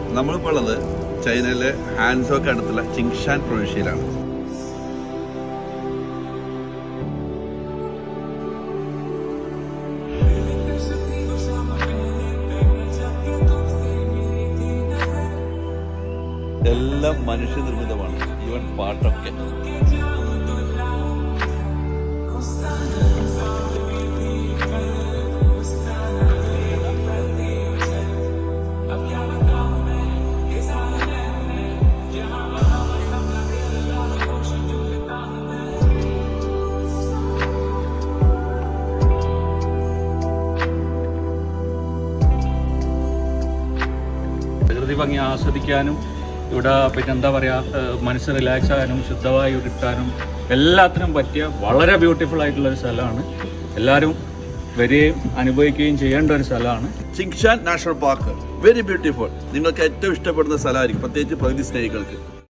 നമ്മളിപ്പോൾ ഉള്ളത് ചൈനയിലെ ഹാൻസോക്ക് അടുത്തുള്ള ചിങ്ഷാൻ പ്രവിശ്യയിലാണ് എല്ലാം മനുഷ്യനിർമ്മിതമാണ് ഈവൻ പാട്ടൊക്കെ പ്രകൃതി ഭംഗി ആസ്വദിക്കാനും ഇവിടെ പിന്നെ എന്താ പറയുക മനസ്സ് റിലാക്സ് ആകാനും ശുദ്ധവായു കിട്ടാനും എല്ലാത്തിനും പറ്റിയ വളരെ ബ്യൂട്ടിഫുൾ ആയിട്ടുള്ള ഒരു സ്ഥലമാണ് എല്ലാവരും വരികയും അനുഭവിക്കുകയും ചെയ്യേണ്ട ഒരു സ്ഥലമാണ് Chingshan national park very beautiful നിങ്ങൾക്ക് ഏറ്റവും ഇഷ്ടപ്പെടുന്ന സ്ഥലമായിരിക്കും പ്രത്യേകിച്ച് പ്രകൃതി സ്നേഹികൾക്ക്